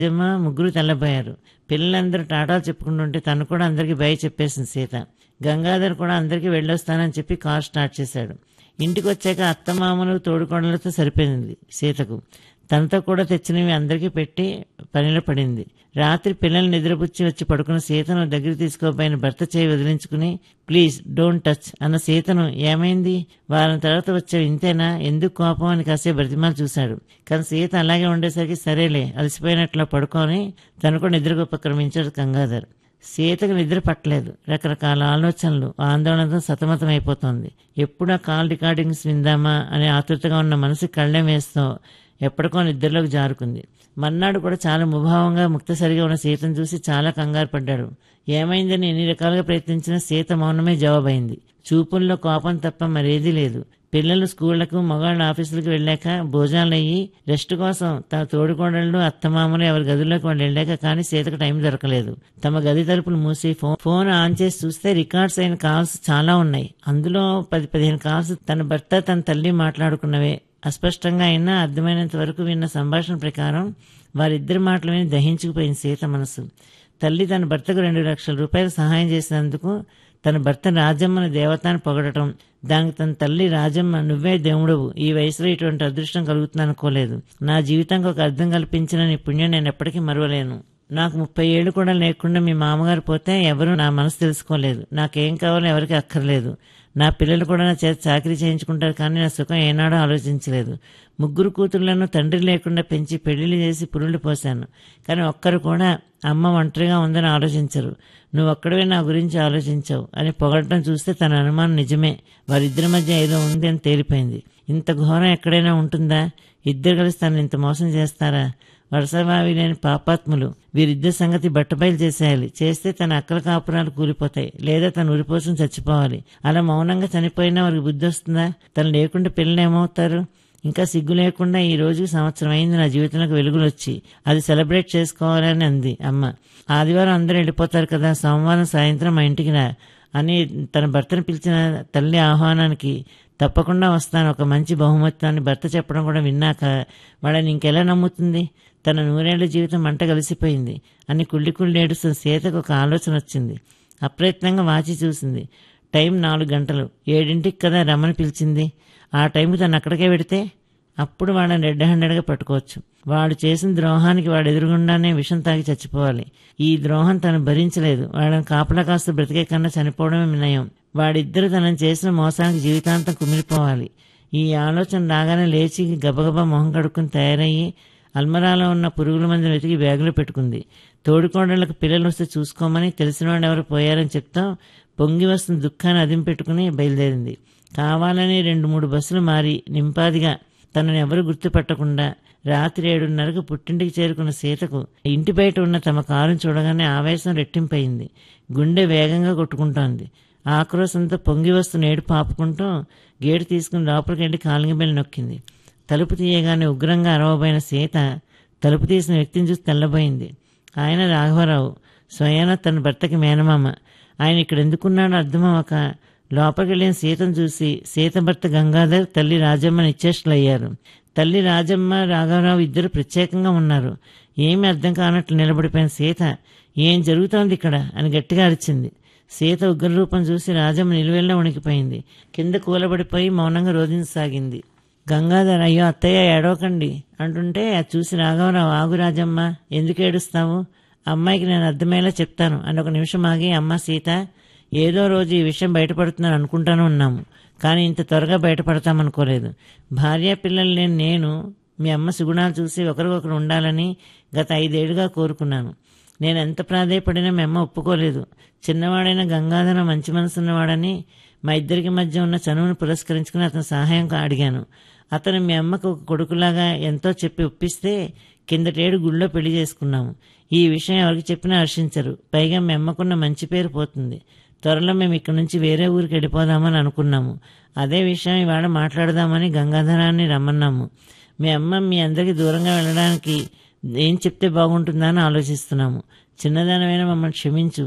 ఏమో ముగ్గురు తెల్లబోయారు పిల్లలందరూ టాటాలు చెప్పుకుంటుంటే తను కూడా అందరికీ బయ చెప్పేసింది సీత గంగాధర్ కూడా అందరికీ వెళ్ళొస్తానని చెప్పి కార్ స్టార్ట్ చేశాడు ఇంటికి వచ్చాక అత్తమామలు తోడుకోడలతో సరిపోయింది సీతకు తనతో కూడా తెచ్చినవి అందరికీ పెట్టి పనిలో పడింది రాత్రి పిల్లల్ని నిద్రపుచ్చి వచ్చి పడుకున్న సీతను దగ్గర తీసుకోపోయిన భర్త చేయి వదిలించుకుని ప్లీజ్ డోంట్ టచ్ అన్న సీతను ఏమైంది వారం తర్వాత వచ్చావు ఇంతేనా ఎందుకు కోపం అని కాసేపు బ్రతిమాలు చూశాడు కానీ సీత అలాగే ఉండేసరికి సరేలే అలసిపోయినట్లు పడుకొని తను కూడా నిద్రకు ఉపక్రమించాడు గంగాధర్ సీతకు నిద్ర పట్టలేదు రకరకాల ఆలోచనలు ఆందోళనతో సతమతం అయిపోతుంది ఎప్పుడు ఆ కాల్ రికార్డింగ్స్ విందామా అనే ఆతృతగా ఉన్న మనసు కళ్ళెం వేస్తూ ఎప్పటికో నిద్రలోకి జారుకుంది మర్నాడు కూడా చాలా ముభావంగా ముక్తసరిగా ఉన్న సీతను చూసి చాలా కంగారు పడ్డాడు ఏమైందని ఎన్ని రకాలుగా ప్రయత్నించినా సీత మౌనమే జవాబైంది చూపుల్లో కోపం తప్ప మరేదీ లేదు పిల్లలు స్కూళ్లకు మగాళ్ళ ఆఫీసులకు వెళ్ళాక భోజనాలు అయ్యి రెస్ట్ కోసం తన తోడుకోడళ్ళు అత్తమామలు ఎవరి గదుల్లోకి వాళ్ళు వెళ్ళాక కానీ సీతకు టైం దొరకలేదు తమ గది తలుపులు మూసి ఫోన్ ఫోన్ ఆన్ చేసి చూస్తే రికార్డ్స్ అయిన కాల్స్ చాలా ఉన్నాయి అందులో పది పదిహేను కాల్స్ తన భర్త తన తల్లి మాట్లాడుకున్నవే అస్పష్టంగా అయినా అర్థమైనంత వరకు విన్న సంభాషణ ప్రకారం వారిద్దరి మాటలు విని దహించుకుపోయింది సీత మనసు తల్లి తన భర్తకు రెండు లక్షల రూపాయలు సహాయం చేసినందుకు తన భర్త రాజమ్మను దేవతాన్ని పొగడటం దానికి తన తల్లి రాజమ్మ నువ్వే దేవుడవు ఈ వయసులో ఇటువంటి అదృష్టం కలుగుతుంది అనుకోలేదు నా జీవితానికి ఒక అర్థం కల్పించిన నీ పుణ్యం నేను ఎప్పటికీ మరవలేను నాకు ముప్పై ఏళ్ళు కూడా లేకుండా మీ మామగారు పోతే ఎవరు నా మనసు తెలుసుకోలేదు నాకేం కావాలో ఎవరికి అక్కర్లేదు నా పిల్లలు కూడా నా చేత చాకరీ చేయించుకుంటారు కానీ నా సుఖం ఏనాడో ఆలోచించలేదు ముగ్గురు కూతుళ్లను తండ్రి లేకుండా పెంచి పెళ్లిళ్ళు చేసి పురుళ్ళు పోశాను కానీ ఒక్కరు కూడా అమ్మ ఒంటరిగా ఉందని ఆలోచించరు నువ్వు ఒక్కడవే నా గురించి ఆలోచించావు అని పొగడటం చూస్తే తన అనుమానం నిజమే వారిద్దరి మధ్య ఏదో ఉంది అని తేలిపోయింది ఇంత ఘోరం ఎక్కడైనా ఉంటుందా ఇద్దరు కలిసి తను ఇంత మోసం చేస్తారా వరుసవావి లేని పాపాత్ములు వీరిద్దరి సంగతి బట్టబయలు చేసేయాలి చేస్తే తన అక్కల కాపురాలు కూలిపోతాయి లేదా తను ఉరిపోసం చచ్చిపోవాలి అలా మౌనంగా చనిపోయినా వారికి బుద్ధి వస్తుందా తను లేకుండా పిల్లలు ఏమవుతారు ఇంకా సిగ్గు లేకుండా ఈ రోజు సంవత్సరం అయింది నా జీవితంలోకి వెలుగులు వచ్చి అది సెలబ్రేట్ చేసుకోవాలని అంది అమ్మ ఆదివారం అందరూ వెళ్ళిపోతారు కదా సోమవారం సాయంత్రం మా ఇంటికి రా అని తన భర్తను పిలిచిన తల్లి ఆహ్వానానికి తప్పకుండా వస్తాను ఒక మంచి బహుమతాన్ని భర్త చెప్పడం కూడా విన్నాక వాళ్ళని ఇంకెలా నమ్ముతుంది తన నూరేళ్ల జీవితం మంట కలిసిపోయింది అని కుళ్ళి కుళ్ళి ఏడుస్తున్న సీతకు ఒక ఆలోచన వచ్చింది అప్రయత్నంగా వాచి చూసింది టైం నాలుగు గంటలు ఏడింటికి కదా రమ్మని పిలిచింది ఆ టైంకి తను అక్కడికే పెడితే అప్పుడు వాళ్ళని రెడ్ హ్యాండెడ్గా పట్టుకోవచ్చు వాడు చేసిన ద్రోహానికి వాడు ఎదురుగుండానే విషం తాగి చచ్చిపోవాలి ఈ ద్రోహం తను భరించలేదు వాళ్ళని కాపలా కాస్త బ్రతికే కన్నా చనిపోవడమే నయం వాడిద్దరు తనని చేసిన మోసానికి జీవితాంతం కుమిలిపోవాలి ఈ ఆలోచన రాగానే లేచి గబగబా మొహం కడుక్కుని తయారయ్యి అల్మరాలో ఉన్న పురుగుల మందులు వెతికి బ్యాగులో పెట్టుకుంది తోడుకోడళ్లకు పిల్లలు వస్తే చూసుకోమని తెలిసిన వాళ్ళు ఎవరు పోయారని చెప్తా పొంగి వస్తున్న దుఃఖాన్ని అదిం పెట్టుకుని బయలుదేరింది కావాలని రెండు మూడు బస్సులు మారి నింపాదిగా తనని ఎవరు గుర్తుపట్టకుండా రాత్రి ఏడున్నరకు పుట్టింటికి చేరుకున్న సీతకు ఇంటి బయట ఉన్న తమ కారును చూడగానే ఆవేశం రెట్టింపయింది గుండె వేగంగా కొట్టుకుంటోంది ఆక్రోశంతో పొంగి వస్తున్న ఏడు పాపుకుంటూ గేటు తీసుకుని లోపలికి వెళ్ళి కాలింగ బెల్లి నొక్కింది తలుపు తీయగానే ఉగ్రంగా అరవబోయిన సీత తలుపు తీసిన వ్యక్తిని చూసి తెల్లబోయింది ఆయన రాఘవరావు స్వయాన తన భర్తకి మేనమామ ఆయన ఇక్కడ ఎందుకున్నాడో అర్థమవక లోపలికి వెళ్ళిన సీతను చూసి సీత భర్త గంగాధర్ తల్లి రాజమ్మ నిశ్చేష్లయ్యారు తల్లి రాజమ్మ రాఘవరావు ఇద్దరు ప్రత్యేకంగా ఉన్నారు ఏమీ అర్థం కానట్లు నిలబడిపోయిన సీత ఏం జరుగుతోంది ఇక్కడ అని గట్టిగా అరిచింది సీత ఉగ్రరూపం చూసి రాజమ్మ నిలువెల్లా ఉణికిపోయింది కింద కూలబడిపోయి మౌనంగా రోధించసాగింది గంగాధర్ అయ్యో అత్తయ్య ఏడవకండి అంటుంటే అది చూసి రాఘవరావు ఆగు రాజమ్మ ఎందుకు ఏడుస్తావు అమ్మాయికి నేను అర్థమయ్యేలా చెప్తాను అని ఒక నిమిషం ఆగి అమ్మ సీత ఏదో రోజు ఈ విషయం బయటపడుతుందని అనుకుంటాను ఉన్నాము కానీ ఇంత త్వరగా బయటపడతామనుకోలేదు భార్య పిల్లలు లేని నేను మీ అమ్మ సుగుణాలు చూసి ఒకరికొకరు ఉండాలని గత ఐదేళ్లుగా కోరుకున్నాను నేను ఎంత ప్రాధేయపడినా మీ అమ్మ ఒప్పుకోలేదు చిన్నవాడైన గంగాధర మంచి మనసున్నవాడని మా ఇద్దరికి మధ్య ఉన్న చనువును పురస్కరించుకుని అతని సహాయం అడిగాను అతను మీ అమ్మకు ఒక కొడుకులాగా ఎంతో చెప్పి ఒప్పిస్తే కిందటేడు గుళ్ళో పెళ్లి చేసుకున్నాము ఈ విషయం ఎవరికి చెప్పినా హర్షించరు పైగా మీ అమ్మకున్న మంచి పేరు పోతుంది త్వరలో మేము ఇక్కడ నుంచి వేరే ఊరికి వెళ్ళిపోదామని అనుకున్నాము అదే విషయం ఇవాళ మాట్లాడదామని గంగాధరాన్ని రమ్మన్నాము మీ అమ్మ మీ అందరికీ దూరంగా వెళ్ళడానికి ఏం చెప్తే బాగుంటుందా అని ఆలోచిస్తున్నాము చిన్నదానమైన మమ్మల్ని క్షమించు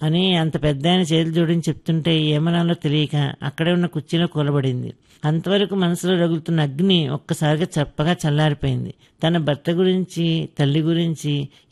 అని అంత పెద్ద ఆయన చేతులు జోడించి చెప్తుంటే ఏమనాలో తెలియక అక్కడే ఉన్న కుర్చీలో కూలబడింది అంతవరకు మనసులో రగులుతున్న అగ్ని ఒక్కసారిగా చప్పగా చల్లారిపోయింది తన భర్త గురించి తల్లి గురించి